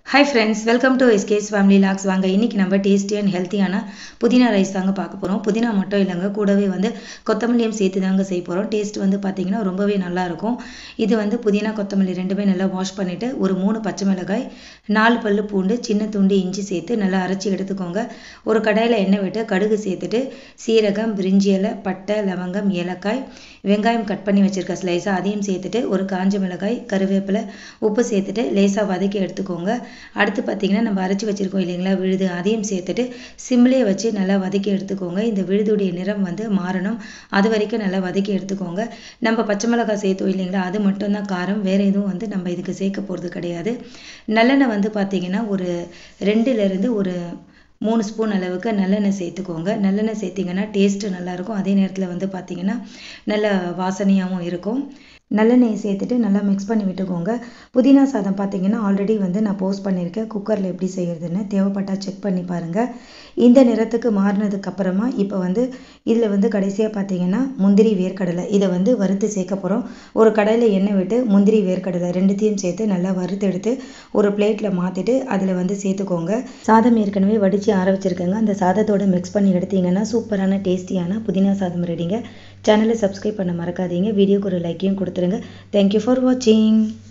hi friends welcome to SK's family vlogs வாங்க இன்னைக்கு நம்ம டேஸ்டி அண்ட் ஹெல்த்தியான புதினா ரைஸ் தாங்க பார்க்க போகிறோம் புதினா மட்டும் இல்லைங்க கூடவே வந்து கொத்தமல்லியும் சேர்த்து தாங்க செய்ய போகிறோம் டேஸ்ட் வந்து பார்த்தீங்கன்னா ரொம்பவே நல்லா இருக்கும் இது வந்து புதினா கொத்தமல்லி ரெண்டுமே நல்லா வாஷ் பண்ணிவிட்டு ஒரு மூணு பச்சை மிளகாய் நாலு பல்லு பூண்டு சின்ன துண்டு இஞ்சி சேர்த்து நல்லா அரைச்சி எடுத்துக்கோங்க ஒரு கடாயில் எண்ணெய் விட்டு கடுகு சேர்த்துட்டு சீரகம் பிரிஞ்சி இலை பட்டை லவங்கம் ஏலக்காய் வெங்காயம் கட் பண்ணி வச்சிருக்க ஸ்லைஸாக அதையும் சேர்த்துட்டு ஒரு காஞ்ச மிளகாய் கருவேப்பிலை உப்பு சேர்த்துட்டு லேசாக வதக்கி எடுத்துக்கோங்க அடுத்து பார்த்தீங்கன்னா நம்ம அரைச்சி வச்சிருக்கோம் இல்லைங்களா விழுது அதையும் சேர்த்துட்டு சிம்லேயே வச்சு நல்லா வதக்கி எடுத்துக்கோங்க இந்த விழுதுடைய நிறம் வந்து மாறணும் அது வரைக்கும் நல்லா வதக்கி எடுத்துக்கோங்க நம்ம பச்சை மிளகாய் சேர்த்தோம் இல்லைங்களா அது மட்டும்தான் காரம் வேற எதுவும் வந்து நம்ம இதுக்கு சேர்க்க போகிறது கிடையாது நல்லெண்ணெய் வந்து பார்த்தீங்கன்னா ஒரு ரெண்டுலேருந்து ஒரு மூணு ஸ்பூன் அளவுக்கு நல்லெண்ணெய் சேர்த்துக்கோங்க நல்லெண்ணெய் சேர்த்திங்கன்னா டேஸ்ட்டு நல்லாயிருக்கும் அதே நேரத்தில் வந்து பார்த்தீங்கன்னா நல்ல வாசனையாகவும் இருக்கும் நல்லெண்ணெயை சேர்த்துட்டு நல்லா மிக்ஸ் பண்ணி விட்டுக்கோங்க புதினா சாதம் பார்த்தீங்கன்னா ஆல்ரெடி வந்து நான் போஸ்ட் பண்ணியிருக்கேன் குக்கரில் எப்படி செய்கிறதுன்னு தேவைப்பட்டால் செக் பண்ணி பாருங்கள் இந்த நிறத்துக்கு மாறினதுக்கு அப்புறமா இப்போ வந்து இதில் வந்து கடைசியாக பார்த்தீங்கன்னா முந்திரி வேர்க்கடலை இதை வந்து வறுத்து சேர்க்க போகிறோம் ஒரு கடையில் எண்ணெய் விட்டு முந்திரி வேர்க்கடலை ரெண்டுத்தையும் சேர்த்து நல்லா வறுத்து எடுத்து ஒரு பிளேட்டில் மாற்றிட்டு அதில் வந்து சேர்த்துக்கோங்க சாதம் ஏற்கனவே வடித்து ஆற வச்சுருக்கேங்க அந்த சாதத்தோட மிக்ஸ் பண்ணி எடுத்தீங்கன்னா சூப்பரான டேஸ்டியான புதினா சாதம் ரெடிங்க சேனலை சப்ஸ்கிரைப் பண்ண மறக்காதீங்க வீடியோக்கு ஒரு லைக்கையும் கொடுத்துருங்க தேங்க்யூ ஃபார் வாட்சிங்